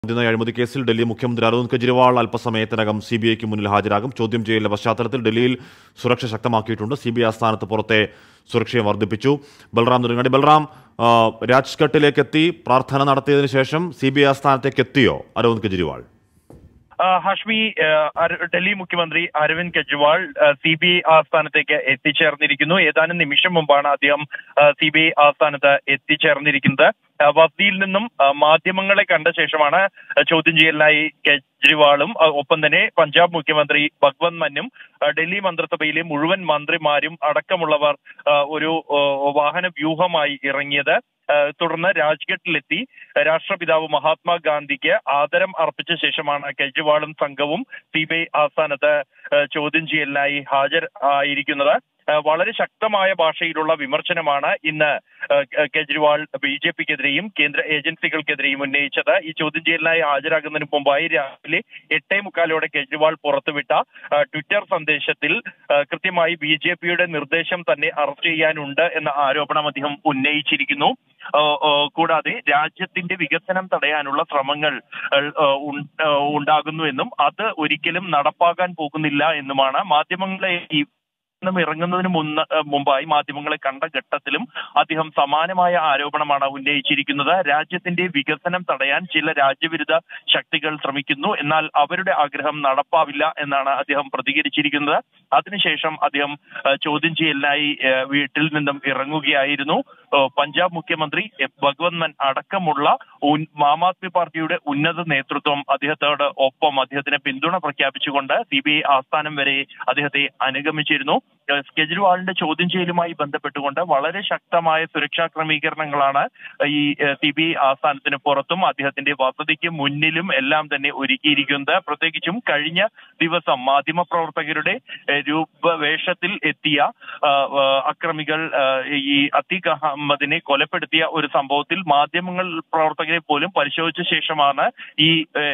മദ്യനയ അഴിമതി കേസിൽ ഡൽഹി മുഖ്യമന്ത്രി അരവിന്ദ് കെജ്രിവാൾ അല്പസമയത്തിനകം സി ബി ഐക്ക് മുന്നിൽ ഹാജരാകും ചോദ്യം ചെയ്യലിന്റെ പശ്ചാത്തലത്തിൽ ഡൽഹിയിൽ സുരക്ഷ ശക്തമാക്കിയിട്ടുണ്ട് സി ബി ഐ ആസ്ഥാനത്ത് പുറത്തെ സുരക്ഷയെ വർദ്ധിപ്പിച്ചു ബൽറാം നെടുങ്ങാടി ബൽറാം ആ, രാജ്ഘട്ടിലേക്ക് എത്തി പ്രാർത്ഥന നടത്തിയതിനു ശേഷം സി ബി ഐ ആസ്ഥാനത്തേക്ക് എത്തിയോ അരവിന്ദ് കെജ്രിവാൾ ആ, ഹഷ്മി ആ, അര- ഡൽഹി മുഖ്യമന്ത്രി Arvind Kejriwal C B I ആസ്ഥാനത്തേക്ക് എത്തിച്ചേർന്നിരിക്കുന്നു ഏതാനും നിമിഷം മുമ്പാണ് അദ്ദേഹം സി ബി ഐ ആസ്ഥാനത്ത് എത്തിച്ചേർന്നിരിക്കുന്നത് ആ, വസതിയിൽ നിന്നും ആ, മാധ്യമങ്ങളെ കണ്ട ശേഷമാണ് ആ, ചോദ്യം ചെയ്യലിനായി കെജ്രിവാളും ആ, ഒപ്പം തന്നെ പഞ്ചാബ് മുഖ്യമന്ത്രി ഭഗ്വന്ത് മന്നും ആ, ഡൽഹി മന്ത്രിസഭയിലെ മുഴുവൻ മന്ത്രിമാരും അടക്കമുള്ളവർ ആ, ഒരു ആ, വാഹന വ്യൂഹമായി ഇറങ്ങിയത് ആ, തുടർന്ന് രാജ്ഘട്ടിലെത്തി രാഷ്ട്രപിതാവ് മഹാത്മാഗാന്ധിക്ക് ആദരം അർപ്പിച്ച ശേഷമാണ് കെജ്രിവാളും സംഘവും സി ബി ഐ ആസ്ഥാനത്ത് ആ, ചോദ്യം ചെയ്യലിനായി ഹാജർ ആയിരിക്കുന്നത് ആ, വളരെ ശക്തമായ ഭാഷയിലുള്ള വിമർശനമാണ് ഇന്ന് ആ, കെജ്രിവാൾ ബി ജെ പിക്കെതിരെയും കേന്ദ്ര ഏജൻസികൾക്കെതിരെയും ഉന്നയിച്ചത് ഈ ചോദ്യം ചെയ്യലിനായി ഹാജരാകുന്നതിന് മുമ്പായി രാവിലെ എട്ടേ മുക്കാലോടെ കെജ്രിവാൾ പുറത്തുവിട്ട ആ, ട്വിറ്റർ സന്ദേശത്തിൽ ആ, കൃത്യമായി ബി ജെ പിയുടെ നിർദ്ദേശം തന്നെ അറസ്റ്റ് ചെയ്യാനുണ്ട് എന്ന ആരോപണം അദ്ദേഹം ഉന്നയിച്ചിരിക്കുന്നു ആ, ആ, കൂടാതെ രാജ്യത്തിന്റെ വികസനം തടയാനുള്ള ശ്രമങ്ങൾ ആ, ഉൺ- ആ, ഉണ്ടാകുന്നുവെന്നും അത് ഒരിക്കലും നടപ്പാക്കാൻ പോകുന്നില്ല എന്നുമാണ് മാധ്യമങ്ങളെ ഈ നിന്നും ഇറങ്ങുന്നതിന് മുന്ന മുമ്പായി മാധ്യമങ്ങളെ കണ്ട ഘട്ടത്തിലും അദ്ദേഹം സമാനമായ ആരോപണമാണ് ഉന്നയിച്ചിരിക്കുന്നത് രാജ്യത്തിന്റെ വികസനം തടയാൻ ചില രാജ്യവിരുദ്ധ ശക്തികൾ ശ്രമിക്കുന്നു എന്നാൽ അവരുടെ ആഗ്രഹം നടപ്പാവില്ല എന്നാണ് അദ്ദേഹം പ്രതികരിച്ചിരിക്കുന്നത് അതിനുശേഷം അദ്ദേഹം ആ, ചോദ്യം ചെയ്യലിനായി ആ, വീട്ടിൽ നിന്നും ഇറങ്ങുകയായിരുന്നു ആ, പഞ്ചാബ് മുഖ്യമന്ത്രി എ- ഭഗവത് മാൻ അടക്കമുള്ള ഉൻ- ആം ആദ്മി പാർട്ടിയുടെ ഉന്നത നേതൃത്വം അദ്ദേഹത്തോട് ഒപ്പം അദ്ദേഹത്തിന് പിന്തുണ പ്രഖ്യാപിച്ചുകൊണ്ട് സി ബി ഐ ആസ്ഥാനം വരെ അദ്ദേഹത്തെ അനുഗമിച്ചിരുന്നു ഏഹ് കെജ്രിവാളിന്റെ ചോദ്യം ചെയ്യലുമായി ബന്ധപ്പെട്ടുകൊണ്ട് വളരെ ശക്തമായ സുരക്ഷാ ക്രമീകരണങ്ങളാണ് ഈ സി ബി ഐ ആസ്ഥാനത്തിന് പുറത്തും അദ്ദേഹത്തിന്റെ വസതിക്ക് മുന്നിലും എല്ലാം തന്നെ ഒരുക്കിയിരിക്കുന്നത് പ്രത്യേകിച്ചും കഴിഞ്ഞ ദിവസം മാധ്യമപ്രവർത്തകരുടെ ഏഹ് രൂപവേഷത്തിൽ എത്തിയ ആ, ആ, അക്രമികൾ ആ, ഈ അത്തീഖ് അഹമ്മദിനെ കൊലപ്പെടുത്തിയ ഒരു സംഭവത്തിൽ മാധ്യമങ്ങൾ പ്രവർത്തകരെ പോലും പരിശോധിച്ച ശേഷമാണ് ഈ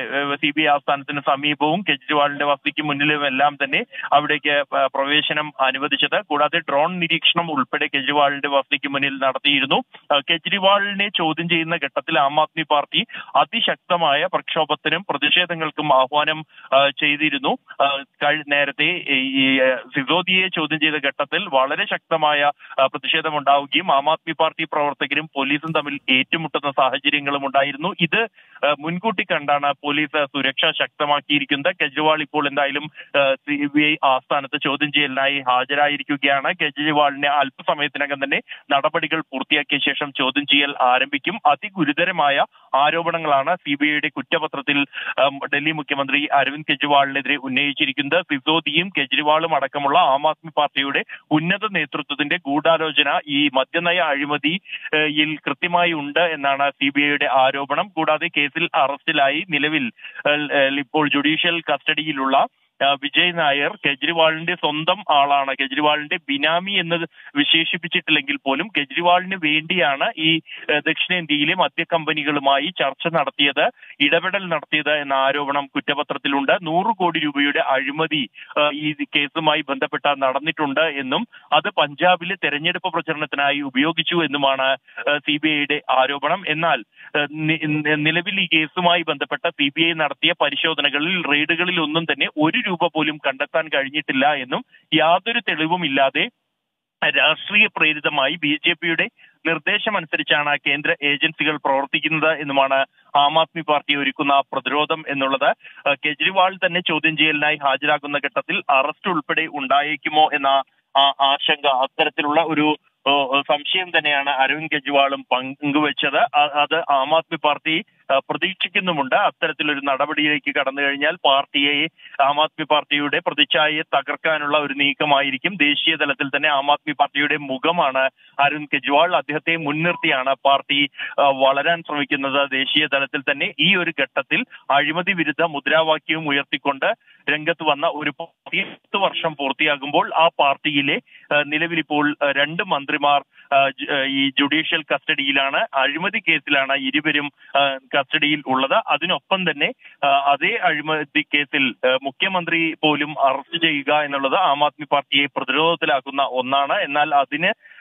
സി ബി ഐ ആസ്ഥാനത്തിന് സമീപവും കെജ്രിവാളിന്റെ വസതിക്ക് മുന്നിലും എല്ലാം തന്നെ അവിടേക്ക് പ- പ്രവേശനം അനുവദിച്ചത് കൂടാതെ ഡ്രോൺ നിരീക്ഷണം ഉൾപ്പെടെ കെജ്രിവാളിന്റെ വസതിക്ക് മുന്നിൽ നടത്തിയിരുന്നു ആ, കെജ്രിവാളിനെ ചോദ്യം ചെയ്യുന്ന ഘട്ടത്തിൽ ആം ആദ്മി പാർട്ടി അതിശക്തമായ പ്രക്ഷോഭത്തിനും പ്രതിഷേധങ്ങൾക്കും ആഹ്വാനം ആ, ചെയ്തിരുന്നു ആ, കഴി- നേരത്തെ ഈ ആ, സിസോദിയെ ചോദ്യം ചെയ്ത ഘട്ടത്തിൽ വളരെ ശക്തമായ ആ, പ്രതിഷേധമുണ്ടാവുകയും ആം ആദ്മി പാർട്ടി പ്രവർത്തകരും പോലീസും തമ്മിൽ ഏറ്റുമുട്ടുന്ന സാഹചര്യങ്ങളും ഉണ്ടായിരുന്നു ഇത് ആ, മുൻകൂട്ടി കണ്ടാണ് പോലീസ് സുരക്ഷ ശക്തമാക്കിയിരിക്കുന്നത് കെജ്രിവാൾ ഇപ്പോൾ എന്തായാലും സി ബി ഐ ആസ്ഥാനത്ത് ചോദ്യം ചെയ്യലിനായി ഹാജരായിരിക്കുകയാണ് കെജ്രിവാളിനെ അല്പസമയത്തിനകം തന്നെ നടപടികൾ പൂർത്തിയാക്കിയ ശേഷം ചോദ്യം ചെയ്യൽ ആരംഭിക്കും അതിഗുരുതരമായ ആരോപണങ്ങളാണ് സി ബി ഐയുടെ കുറ്റപത്രത്തിൽ ഉം, ഡൽഹി മുഖ്യമന്ത്രി അരവിന്ദ് കെജ്രിവാളിനെതിരെ ഉന്നയിച്ചിരിക്കുന്നത് സിസോദിയും കെജ്രിവാളും അടക്കമുള്ള ആം ആദ്മി പാർട്ടിയുടെ ഉന്നത നേതൃത്വത്തിന്റെ ഗൂഢാലോചന ഈ മദ്യനയ അഴിമതിയിൽ കൃത്യമായി ഉണ്ട് എന്നാണ് സി ബി ഐയുടെ ആരോപണം കൂടാതെ കേസിൽ അറസ്റ്റിലായി നിലവിൽ ഏഹ്, ഏഹ്, ഇപ്പോൾ ജുഡീഷ്യൽ കസ്റ്റഡിയിലുള്ള ആ, വിജയ് നായർ കെജ്രിവാളിന്റെ സ്വന്തം ആളാണ് കെജ്രിവാളിന്റെ ബിനാമി എന്ന് വിശേഷിപ്പിച്ചിട്ടില്ലെങ്കിൽ പോലും കെജ്രിവാളിന് വേണ്ടിയാണ് ഈ ഏഹ്, ദക്ഷിണേന്ത്യയിലെ മദ്യ കമ്പനികളുമായി ചർച്ച നടത്തിയത് ഇടപെടൽ നടത്തിയത് എന്ന ആരോപണം കുറ്റപത്രത്തിലുണ്ട് നൂറ് കോടി രൂപയുടെ അഴിമതി ആ, ഈ കേസുമായി ബന്ധപ്പെട്ട നടന്നിട്ടുണ്ട് എന്നും അത് പഞ്ചാബിലെ തെരഞ്ഞെടുപ്പ് പ്രചരണത്തിനായി ഉപയോഗിച്ചു എന്നുമാണ് സി ബി ഐയുടെ ആരോപണം എന്നാൽ ഏഹ്, നി- നി- നിലവിൽ ഈ കേസുമായി ബന്ധപ്പെട്ട സി ബി ഐ നടത്തിയ പരിശോധനകളിൽ റെയ്ഡുകളിൽ ഒന്നും തന്നെ ഒരു രൂപ പോലും കണ്ടെത്താൻ കഴിഞ്ഞിട്ടില്ല എന്നും യാതൊരു തെളിവുമില്ലാതെ രാഷ്ട്രീയ പ്രേരിതമായി ബി ജെ പിയുടെ നിർദ്ദേശമനുസരിച്ചാണ് കേന്ദ്ര ഏജൻസികൾ പ്രവർത്തിക്കുന്നത് എന്നുമാണ് ആം ആദ്മി പാർട്ടി ഒരുക്കുന്ന പ്രതിരോധം എന്നുള്ളത് ഏഹ് കെജ്രിവാൾ തന്നെ ചോദ്യം ചെയ്യലിനായി ഹാജരാകുന്ന ഘട്ടത്തിൽ അറസ്റ്റ് ഉൾപ്പെടെ ഉണ്ടായേക്കുമോ എന്ന ആ ആശങ്ക അത്തരത്തിലുള്ള ഒരു ഓ, ഓ, സംശയം തന്നെയാണ് അരവിന്ദ് കെജ്രിവാളും പങ്കുവച്ചത് അ- അത് ആം ആദ്മി പാർട്ടി ആ, പ്രതീക്ഷിക്കുന്നുമുണ്ട് അത്തരത്തിലൊരു നടപടിയിലേക്ക് കടന്നു കഴിഞ്ഞാൽ പാർട്ടിയെ ആം ആദ്മി പാർട്ടിയുടെ പ്രതിച്ഛായയെ തകർക്കാനുള്ള ഒരു നീക്കമായിരിക്കും ദേശീയ തലത്തിൽ തന്നെ ആം ആദ്മി പാർട്ടിയുടെ മുഖമാണ് അരവിന്ദ് കെജ്രിവാൾ അദ്ദേഹത്തെ മുൻനിർത്തിയാണ് പാർട്ടി ആ, വളരാൻ ശ്രമിക്കുന്നത് ദേശീയ തലത്തിൽ തന്നെ ഈ ഒരു ഘട്ടത്തിൽ അഴിമതി വിരുദ്ധ മുദ്രാവാക്യവും ഉയർത്തിക്കൊണ്ട് രംഗത്ത് വന്ന ഒരു പാർട്ടി പത്ത് വർഷം പൂർത്തിയാകുമ്പോൾ ആ പാർട്ടിയിലെ ആ, നിലവിലിപ്പോൾ ആ, രണ്ട് മന്ത്രിമാർ ആ, ജു- ആ, ഈ ജുഡീഷ്യൽ കസ്റ്റഡിയിലാണ് അഴിമതി കേസിലാണ് ഇരുവരും ആ, കസ്റ്റഡിയിൽ ഉള്ളത് അതിനൊപ്പം തന്നെ ആ, അതേ അഴിമതി കേസിൽ ആ, മുഖ്യമന്ത്രി പോലും അറസ്റ്റ് ചെയ്യുക എന്നുള്ളത് ആം ആദ്മി പാർട്ടിയെ പ്രതിരോധത്തിലാക്കുന്ന ഒന്നാണ് എന്നാൽ അതിന്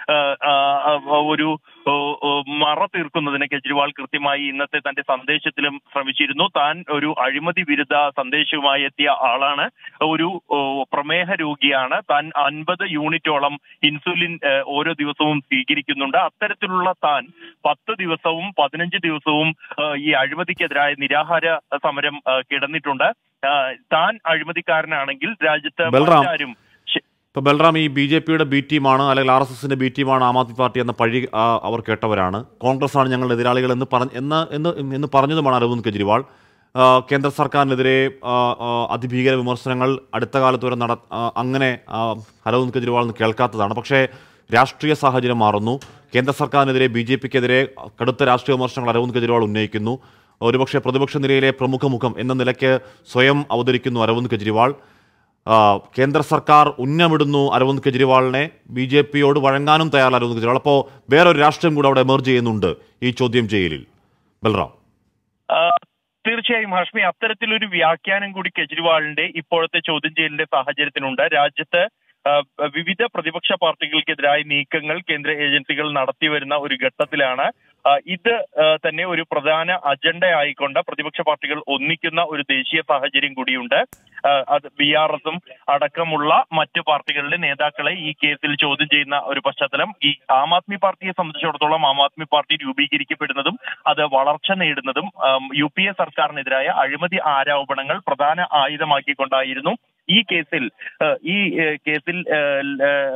ആ, ആ, ആ, ഒരു ഓ, ഓ, മറ തീർക്കുന്നതിന് കെജ്രിവാൾ കൃത്യമായി ഇന്നത്തെ തന്റെ സന്ദേശത്തിലും ശ്രമിച്ചിരുന്നു താൻ ഒരു അഴിമതി വിരുദ്ധ സന്ദേശവുമായി എത്തിയ ആളാണ് ഒരു ഓ, പ്രമേഹ രോഗിയാണ് താൻ അൻപത് യൂണിറ്റോളം ഇൻസുലിൻ ഏ, ഓരോ ദിവസവും സ്വീകരിക്കുന്നുണ്ട് അത്തരത്തിലുള്ള താൻ പത്ത് ദിവസവും പതിനഞ്ച് ദിവസവും ആ, ഈ അഴിമതിക്കെതിരായ നിരാഹാര സമരം ആ, കിടന്നിട്ടുണ്ട് ആ, താൻ അഴിമതിക്കാരനാണെങ്കിൽ രാജ്യത്ത് ബൽറാം. മറ്റാരും ശ- ഇപ്പൊ ബൽറാം ഈ ബി ജെ പിയുടെ ബി ടീമാണ് അല്ലെങ്കിൽ ആർ എസ് എസിന്റെ ബി ടീമാണ് ആം ആദ്മി പാർട്ടി എന്ന പഴി ആ, അവർ കേട്ടവരാണ് കോൺഗ്രസ് ആണ് ഞങ്ങളുടെ എതിരാളികൾ എന്ന് പറഞ്ഞ എന്ന് എന്ന് എന്ന് പറഞ്ഞതുമാണ് അരവിന്ദ് കെജ്രിവാൾ ആ, കേന്ദ്ര സർക്കാരിനെതിരെ ആ, ആ, അതിഭീകര വിമർശനങ്ങൾ അടുത്ത കാലത്ത് വരെ നട ആ, അങ്ങനെ ആ, അരവിന്ദ് കെജ്രിവാൾ നിന്ന് കേൾക്കാത്തതാണ് പക്ഷേ രാഷ്ട്രീയ സാഹചര്യം മാറുന്നു കേന്ദ്ര സർക്കാരിനെതിരെ ബി ജെ പിക്കെതിരെ കടുത്ത രാഷ്ട്രീയ വിമർശനങ്ങൾ അരവിന്ദ് കെജ്രിവാൾ ഉന്നയിക്കുന്നു ഒരുപക്ഷെ പ്രതിപക്ഷ നിരയിലെ പ്രമുഖ മുഖം എന്ന നിലയ്ക്ക് സ്വയം അവതരിക്കുന്നു അരവിന്ദ് കെജ്രിവാൾ ആ, കേന്ദ്ര സർക്കാർ ഉന്നമിടുന്നു അരവിന്ദ് കെജ്രിവാളിനെ ബി ജെ പിയോട് വഴങ്ങാനും തയ്യാറല്ല അരവിന്ദ് കെജ്രിവാൾ അപ്പോൾ വേറൊരു രാഷ്ട്രീയം കൂടെ അവിടെ എമർജ് ചെയ്യുന്നുണ്ട് ഈ ചോദ്യം ചെയ്യലിൽ ബൽറാം ആ, തീർച്ചയായും ഹാഷ്മി അത്തരത്തിലൊരു വ്യാഖ്യാനം കൂടി കെജ്രിവാളിന്റെ ഇപ്പോഴത്തെ ചോദ്യം ചെയ്യലിന്റെ സാഹചര്യത്തിനുണ്ട് രാജ്യത്ത് ആ, വിവിധ പ്രതിപക്ഷ പാർട്ടികൾക്കെതിരായ നീക്കങ്ങൾ കേന്ദ്ര ഏജൻസികൾ നടത്തിവരുന്ന ഒരു ഘട്ടത്തിലാണ് ആ, ഇത് ആ, തന്നെ ഒരു പ്രധാന അജണ്ട ആയിക്കൊണ്ട് പ്രതിപക്ഷ പാർട്ടികൾ ഒന്നിക്കുന്ന ഒരു ദേശീയ സാഹചര്യം കൂടിയുണ്ട് ആ, അത് ബി ആർ എസും അടക്കമുള്ള മറ്റു പാർട്ടികളുടെ നേതാക്കളെ ഈ കേസിൽ ചോദ്യം ചെയ്യുന്ന ഒരു പശ്ചാത്തലം ഈ ആം ആദ്മി പാർട്ടിയെ സംബന്ധിച്ചിടത്തോളം ആം ആദ്മി പാർട്ടി രൂപീകരിക്കപ്പെടുന്നതും അത് വളർച്ച നേടുന്നതും ആം, യു പി എ സർക്കാരിനെതിരായ അഴിമതി ആരോപണങ്ങൾ പ്രധാന ആയുധമാക്കിക്കൊണ്ടായിരുന്നു ഈ കേസിൽ ഏഹ്, ഈ ഏഹ്, കേസിൽ ഏഹ്,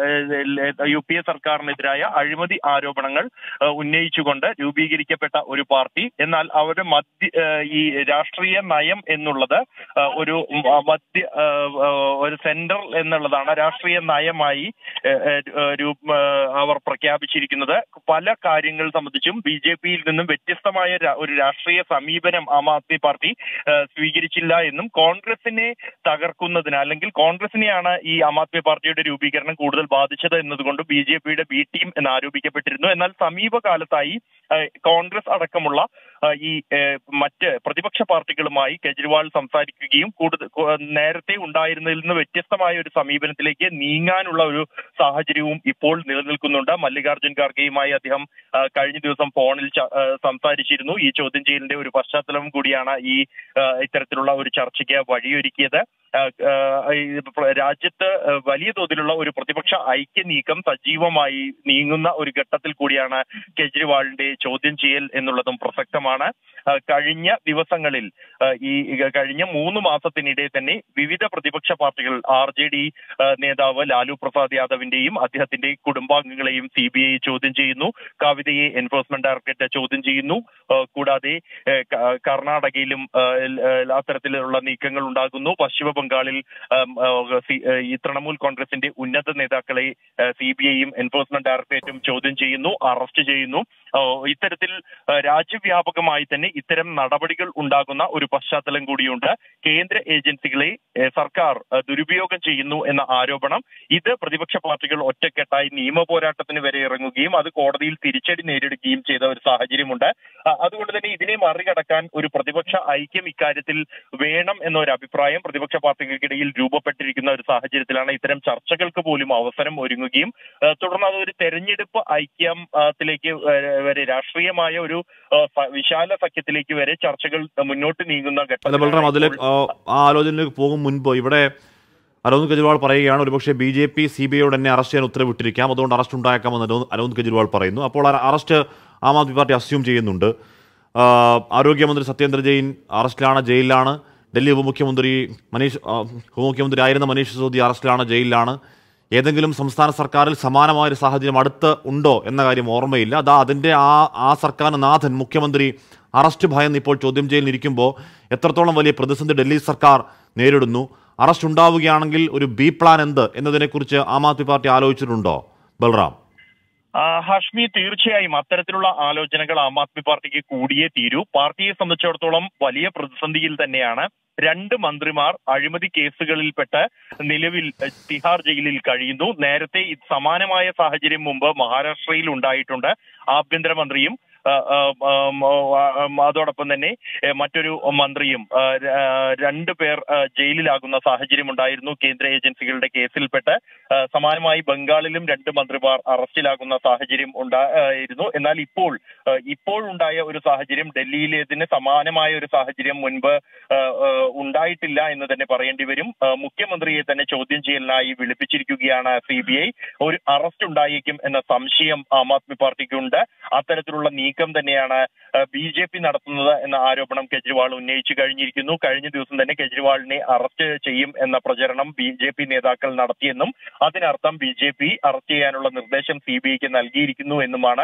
ഏഹ്, യു പി എ സർക്കാരിനെതിരായ അഴിമതി ആരോപണങ്ങൾ ഏഹ്, ഉന്നയിച്ചുകൊണ്ട് രൂപീകരിക്കപ്പെട്ട ഒരു പാർട്ടി എന്നാൽ അവരുടെ മധ്യ ഏഹ്, ഈ രാഷ്ട്രീയ നയം എന്നുള്ളത് ഏഹ്, ഒരു മ- മധ്യ ഏഹ്, ഏഹ്, ഒരു സെൻട്രൽ എന്നുള്ളതാണ് രാഷ്ട്രീയ നയമായി ഏഹ്, ഏഹ്, രൂപ- ഏഹ്, അവർ പ്രഖ്യാപിച്ചിരിക്കുന്നത് പല കാര്യങ്ങൾ സംബന്ധിച്ചും ബി ജെ പിയിൽ നിന്നും വ്യത്യസ്തമായ രാ- ഒരു രാഷ്ട്രീയ സമീപനം ആം ആദ്മി പാർട്ടി ഏഹ്, സ്വീകരിച്ചില്ല എന്നും കോൺഗ്രസിനെ തകർക്കുന്നതിന് അല്ലെങ്കിൽ കോൺഗ്രസിനെയാണ് ഈ ആം ആദ്മി പാർട്ടിയുടെ രൂപീകരണം കൂടുതൽ ബാധിച്ചത് എന്നതുകൊണ്ട് ബി ജെ പിയുടെ ബി ടീം എന്ന് ആരോപിക്കപ്പെട്ടിരുന്നു എന്നാൽ സമീപകാലത്തായി ഏഹ്, കോൺഗ്രസ് അടക്കമുള്ള ഏഹ്, ഈ ഏഹ്, മറ്റ് പ്രതിപക്ഷ പാർട്ടികളുമായി കെജ്രിവാൾ സംസാരിക്കുകയും കൂടുതൽ കു- നേരത്തെ ഉണ്ടായിരുന്നതിൽ നിന്ന് വ്യത്യസ്തമായ ഒരു സമീപനത്തിലേക്ക് നീങ്ങാനുള്ള ഒരു സാഹചര്യവും ഇപ്പോൾ നിലനിൽക്കുന്നുണ്ട് മല്ലികാർജ്ജുൻ ഖാർഗെയുമായി അദ്ദേഹം ആ, കഴിഞ്ഞ ദിവസം ഫോണിൽ ച- ആ, സംസാരിച്ചിരുന്നു ഈ ചോദ്യം ചെയ്യലിന്റെ ഒരു പശ്ചാത്തലം കൂടിയാണ് ഈ ആ, ഇത്തരത്തിലുള്ള ഒരു ചർച്ചയ്ക്ക് വഴിയൊരുക്കിയത് ആ, ആ, ഈ പ്ര- രാജ്യത്ത് ആ, വലിയ തോതിലുള്ള ഒരു പ്രതിപക്ഷ ഐക്യ നീക്കം സജീവമായി നീങ്ങുന്ന ഒരു ഘട്ടത്തിൽ കൂടിയാണ് കെജ്രിവാളിന്റെ ചോദ്യം ചെയ്യൽ എന്നുള്ളതും പ്രസക്തമാണ് ആ, കഴിഞ്ഞ ദിവസങ്ങളിൽ ആ, ഈ കഴിഞ്ഞ മൂന്ന് മാസത്തിനിടെ തന്നെ വിവിധ പ്രതിപക്ഷ പാർട്ടികൾ ആർ ജെ ഡി നേതാവ് ലാലു പ്രസാദ് യാദവിന്റെയും അദ്ദേഹത്തിന്റെ കുടുംബാംഗങ്ങളെയും സി ബി ഐ ചോദ്യം ചെയ്യുന്നു കവിതയെ എൻഫോഴ്സ്മെന്റ് ഡയറക്ടറേറ്റ് ചോദ്യം ചെയ്യുന്നു ആ, കൂടാതെ ഏ, ക- കർണാടകയിലും ആ, ൽ- ആ, അത്തരത്തിലുള്ള നീക്കങ്ങൾ ഉണ്ടാകുന്നു പശ്ചിമ ബംഗാളിൽ ആം, ആ, സി- ആ, ഈ തൃണമൂൽ കോൺഗ്രസിന്റെ ഉന്നത നേതാക്കളെ സി ബി ഐയും എൻഫോഴ്സ്മെന്റ് ഡയറക്ടറേറ്റും ചോദ്യം ചെയ്യുന്നു അറസ്റ്റ് ചെയ്യുന്നു ആ, ഇത്തരത്തിൽ ആ, രാജ്യവ്യാപകമായി തന്നെ ഇത്തരം നടപടികൾ ഉണ്ടാകുന്ന ഒരു പശ്ചാത്തലം കൂടിയുണ്ട് കേന്ദ്ര ഏജൻസികളെ ഏ, സർക്കാർ ആ, ദുരുപയോഗം ചെയ്യുന്നു എന്ന ആരോപണം ഇത് പ്രതിപക്ഷ പാർട്ടികൾ ഒറ്റക്കെട്ടായി നിയമ പോരാട്ടത്തിന് വരെ ഇറങ്ങുകയും അത് കോടതിയിൽ തിരിച്ചടി നേരിടുകയും ചെയ്ത ഒരു സാഹചര്യമുണ്ട് ആ, അതുകൊണ്ട് തന്നെ ഇതിനെ മറികടക്കാൻ ഒരു പ്രതിപക്ഷ ഐക്യം ഇക്കാര്യത്തിൽ വേണം എന്നൊരു അഭിപ്രായം പ്രതിപക്ഷ പാർട്ടികൾക്കിടയിൽ രൂപപ്പെട്ടിരിക്കുന്ന ഒരു സാഹചര്യത്തിലാണ് ഇത്തരം ചർച്ചകൾക്ക് പോലും അവസരം ഒരുങ്ങുകയും ആ, തുടർന്ന് അത് ഒരു തെരഞ്ഞെടുപ്പ് ഐക്യത്തിലേക്ക് വരെ രാഷ്ട്രീയമായ ഒരു ആ, സ- വിശാല സഖ്യത്തിലേക്ക് വരെ ചർച്ചകൾ മുന്നോട്ട് നീങ്ങുന്ന അല്ല ബൽറാം അതിൽ ഘട്ടത്തിലാണ് ആ ആലോചനയിലേക്ക് പോകും മുൻപ് ഇവിടെ അരവിന്ദ് കെജ്രിവാൾ പറയുകയാണ് ഒരുപക്ഷെ B J P C B ഐയോട് എന്നെ അറസ്റ്റ് ചെയ്യാൻ ഉത്തരവിട്ടിരിക്കാം അതുകൊണ്ട് അറസ്റ്റ് ഉണ്ടായേക്കാമെന്ന് അരവിന്ദ് അരവിന്ദ് കെജ്രിവാൾ പറയുന്നു അപ്പോൾ ആ അറസ്റ്റ് ആം ആദ്മി പാർട്ടി അസ്യൂം ചെയ്യുന്നുണ്ട് ആ, ആരോഗ്യമന്ത്രി സത്യേന്ദ്ര ജെയിൻ അറസ്റ്റിലാണ് ജയിലിലാണ് ഡൽഹി ഉപമുഖ്യമന്ത്രി മനീഷ് ആ, ഉപമുഖ്യമന്ത്രി ആയിരുന്ന മനീഷ് സിസോദി അറസ്റ്റിലാണ് ജയിലിലാണ് ഏതെങ്കിലും സംസ്ഥാന സർക്കാരിൽ സമാനമായ ഒരു സാഹചര്യം അടുത്ത് ഉണ്ടോ എന്ന കാര്യം ഓർമ്മയില്ല അതാ അതിൻ്റെ ആ ആ സർക്കാരിന് നാഥൻ മുഖ്യമന്ത്രി അറസ്റ്റ് ഭയന്ന് ഇപ്പോൾ ചോദ്യം ചെയ്യലിരിക്കുമ്പോൾ എത്രത്തോളം വലിയ പ്രതിസന്ധി ഡൽഹി സർക്കാർ നേരിടുന്നു അറസ്റ്റ് ഉണ്ടാവുകയാണെങ്കിൽ ഒരു ബി പ്ലാൻ എന്ത് എന്നതിനെക്കുറിച്ച് ആം ആദ്മി പാർട്ടി ആലോചിച്ചിട്ടുണ്ടോ ബൽറാം ആ, ഹാഷ്മി തീർച്ചയായും അത്തരത്തിലുള്ള ആലോചനകൾ ആം ആദ്മി പാർട്ടിക്ക് കൂടിയേ തീരൂ പാർട്ടിയെ സംബന്ധിച്ചിടത്തോളം വലിയ പ്രതിസന്ധിയിൽ തന്നെയാണ് രണ്ട് മന്ത്രിമാർ അഴിമതി കേസുകളിൽപ്പെട്ട് നിലവിൽ എഹ്, തിഹാർ ജയിലിൽ കഴിയുന്നു നേരത്തെ ഇത് സമാനമായ സാഹചര്യം മുമ്പ് മഹാരാഷ്ട്രയിൽ ഉണ്ടായിട്ടുണ്ട് ആഭ്യന്തരമന്ത്രിയും ആ, ആ, ആം, ആ, ആം, അതോടൊപ്പം തന്നെ ഏ, മറ്റൊരു മന്ത്രിയും ആ, ര- ആ, രണ്ടു പേർ ആ, ജയിലിലാകുന്ന സാഹചര്യം ഉണ്ടായിരുന്നു കേന്ദ്ര ഏജൻസികളുടെ കേസിൽപ്പെട്ട് ആ, സമാനമായി ബംഗാളിലും രണ്ട് മന്ത്രിമാർ അറസ്റ്റിലാകുന്ന സാഹചര്യം ഉണ്ടായിരുന്നു എന്നാൽ ഇപ്പോൾ ആ, ഇപ്പോഴുണ്ടായ ഒരു സാഹചര്യം ഡൽഹിയിലേതിന് സമാനമായ ഒരു സാഹചര്യം മുൻപ് ആ, ആ, ഉണ്ടായിട്ടില്ല എന്ന് തന്നെ പറയേണ്ടി വരും ആ, മുഖ്യമന്ത്രിയെ തന്നെ ചോദ്യം ചെയ്യലിനായി വിളിപ്പിച്ചിരിക്കുകയാണ് സി ബി ഐ ഒരു അറസ്റ്റ് ഉണ്ടായേക്കും എന്ന സംശയം ആം ആദ്മി പാർട്ടിക്കുണ്ട് അത്തരത്തിലുള്ള നീക്കം തന്നെയാണ് ബി ജെ പി നടത്തുന്നത് എന്ന ആരോപണം കെജ്രിവാൾ ഉന്നയിച്ചു കഴിഞ്ഞിരിക്കുന്നു കഴിഞ്ഞ ദിവസം തന്നെ കെജ്രിവാളിനെ അറസ്റ്റ് ചെയ്യും എന്ന പ്രചരണം ബി ജെ പി നേതാക്കൾ നടത്തിയെന്നും അതിനർത്ഥം ബി ജെ പി അറസ്റ്റ് ചെയ്യാനുള്ള നിർദ്ദേശം സി ബി ഐക്ക് നൽകിയിരിക്കുന്നു എന്നുമാണ്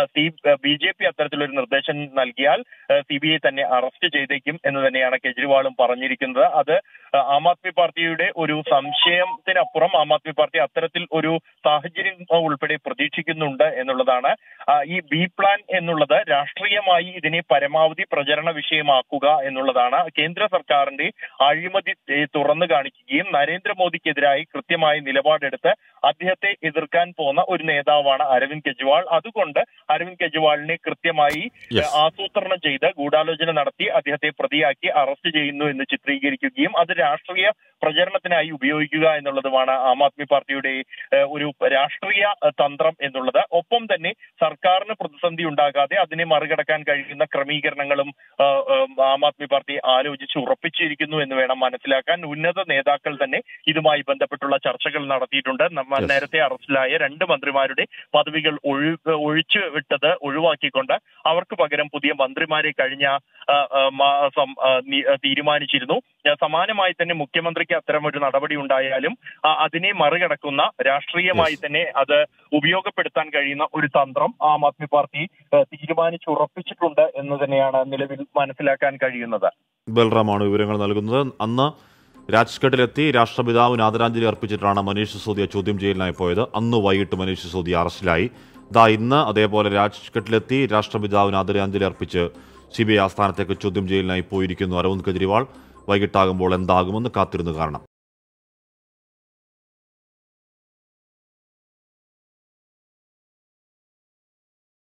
ബി ജെ പി അത്തരത്തിലൊരു നിർദ്ദേശം നൽകിയാൽ സി ബി ഐ തന്നെ അറസ്റ്റ് ചെയ്തേക്കും എന്ന് തന്നെയാണ് കെജ്രിവാളും പറഞ്ഞിരിക്കുന്നത് അത് ആ, ആം ആദ്മി പാർട്ടിയുടെ ഒരു സംശയത്തിനപ്പുറം ആം ആദ്മി പാർട്ടി അത്തരത്തിൽ ഒരു സാഹചര്യം ആ, ഉൾപ്പെടെ പ്രതീക്ഷിക്കുന്നുണ്ട് എന്നുള്ളതാണ് ആ, ഈ ബി പ്ലാൻ എന്നുള്ളത് രാഷ്ട്രീയമായി ഇതിനെ പരമാവധി പ്രചരണ വിഷയമാക്കുക എന്നുള്ളതാണ് കേന്ദ്ര സർക്കാരിന്റെ അഴിമതി ഏ, തുറന്നു കാണിക്കുകയും നരേന്ദ്രമോദിക്കെതിരായി കൃത്യമായി നിലപാടെടുത്ത് അദ്ദേഹത്തെ എതിർക്കാൻ പോകുന്ന ഒരു നേതാവാണ് അരവിന്ദ് കെജ്രിവാൾ അതുകൊണ്ട് അരവിന്ദ് കെജ്രിവാളിനെ കൃത്യമായി Yes. ആസൂത്രണം ചെയ്ത് ഗൂഢാലോചന നടത്തി അദ്ദേഹത്തെ പ്രതിയാക്കി അറസ്റ്റ് ചെയ്യുന്നു എന്ന് ചിത്രീകരിക്കുകയും അത് രാഷ്ട്രീയ പ്രചരണത്തിനായി ഉപയോഗിക്കുക എന്നുള്ളതുമാണ് ആം ആദ്മി പാർട്ടിയുടെ ഏഹ്, ഒരു രാഷ്ട്രീയ ഏഹ്, തന്ത്രം എന്നുള്ളത് ഒപ്പം തന്നെ സർക്കാരിന് പ്രതിസന്ധി ഉണ്ടാകാതെ അതിനെ മറികടക്കാൻ കഴിയുന്ന ക്രമീകരണങ്ങളും ഏഹ്, ഏഹ്, ആം ആദ്മി പാർട്ടി ആലോചിച്ച് ഉറപ്പിച്ചിരിക്കുന്നു എന്ന് വേണം മനസ്സിലാക്കാൻ ഉന്നത നേതാക്കൾ തന്നെ ഇതുമായി ബന്ധപ്പെട്ടുള്ള ചർച്ചകൾ നടത്തിയിട്ടുണ്ട് നമ്മ Yes. നേരത്തെ അറസ്റ്റിലായ രണ്ട് മന്ത്രിമാരുടെ പദവികൾ ഒഴി ഒഴിച്ചു വിട്ടത് ഒഴിവാക്കിക്കൊണ്ട് അവർക്ക് പകരം പുതിയ മന്ത്രിമാരെ കഴിഞ്ഞ ആ, ആ, മാസം ആ, നി- ആ, തീരുമാനിച്ചിരുന്നു ആ, സമാനമായി തന്നെ മുഖ്യമന്ത്രിക്ക് അത്തരം ഒരു നടപടി ഉണ്ടായാലും ആ, അതിനെ മറികടക്കുന്ന രാഷ്ട്രീയമായി Yes. തന്നെ അത് ഉപയോഗപ്പെടുത്താൻ കഴിയുന്ന ഒരു തന്ത്രം ആം ആദ്മി പാർട്ടി ആ, തീരുമാനിച്ചുറപ്പിച്ചിട്ടുണ്ട് എന്ന് തന്നെയാണ് നിലവിൽ മനസ്സിലാക്കാൻ കഴിയുന്നത് ബൽറാമാണ് വിവരങ്ങൾ നൽകുന്നത് അന്ന് രാജ്ഘട്ടിലെത്തി രാഷ്ട്രപിതാവിന് ആദരാഞ്ജലി അർപ്പിച്ചിട്ടാണ് മനീഷ് സിസോദിയ ചോദ്യം ചെയ്യലിനായി പോയത് അന്ന് വൈകിട്ട് മനീഷ് സിസോദിയ അറസ്റ്റിലായി ദാ ഇന്ന് അതേപോലെ രാജ്ഘട്ടിലെത്തി രാഷ്ട്രപിതാവിന് ആദരാഞ്ജലി അർപ്പിച്ച് സി ബി ഐ ആസ്ഥാനത്തേക്ക് ചോദ്യം ചെയ്യലിനായി പോയിരിക്കുന്നു അരവിന്ദ് കെജ്രിവാൾ വൈകിട്ടാകുമ്പോൾ എന്താകുമെന്ന് കാത്തിരുന്ന് കാണണം